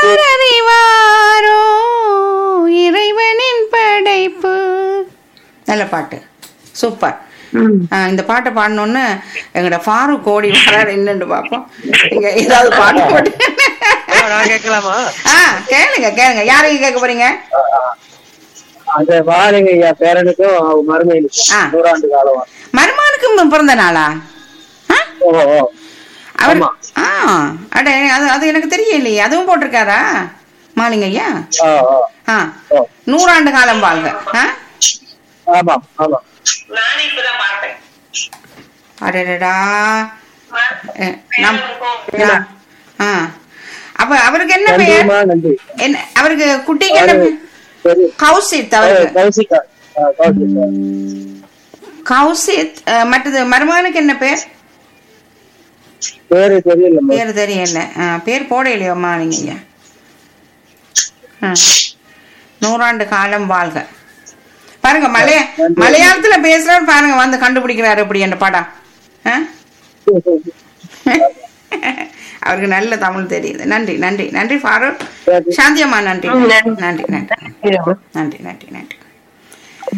அவர் அறிவாரோ இறைவனின் படைப்பு நல்ல பாட்டு சூப்பர் ம். ஆ, இந்த பாட்டை பாடணுன்னு எங்கட ஃபாரூக் கோடி வராரு என்னன்னு பார்ப்போம் இங்க ஏதாவது பாட்டு போட்டு நான் கேட்கலாமா ஆ கேளுங்க கேளுங்க யாருக்கு கேட்க போறீங்க அந்த வாழைங்க ஐயா பேரனுக்கும் அவங்க மருமையிலுக்கும் ஆ. நூறாண்டு காலம் மருமகனுக்கும் பிறந்த நாளா ஆ? ஓ ஓ அவர் ஆமா. ஆ அட அது அது எனக்கு தெரியலையே அதுவும் போட்டிருக்காரா மாலிங்க ஐயா ஆ ஆ ஆ ஓ நூறாண்டு காலம் வாழ்க ஆ ஆமாம் ஆமாம் நானே இப்பதான் பார்த்தேன் அடடடா அஹ், நம் பேரனுக்கும் ஆ. ஆ அப்ப அவருக்கு என்ன பெயர் நன்றிமா நன்றி என்ன அவருக்கு குட்டிக்கு என்ன அவரு பெயர்? சரி கௌசித் அவருக்கு கௌசிகா ஆ, கௌசிகா கௌசித் அஹ், மற்றது மருமகனுக்கு என்ன பேர் பேரு தெரியல பேர் தெரியல ஆ, பேர் போடையிலையோம்மா நீங்க ஐயா ஆ. நூறாண்டு காலம் வாழ்க பாருங்க மலைய மலையாளத்துல பேசுறவர் பாருங்க வந்து கண்டுபிடிக்கிறாரு இப்படி என்ன படம் ஆ? அவருக்கு நல்ல தமிழ் தெரியுது நன்றி நன்றி நன்றி ஃபாரூக் சாந்தியம்மா நன்றி நன்றி நன்றி நன்றி நன்றி நன்றி நன்றி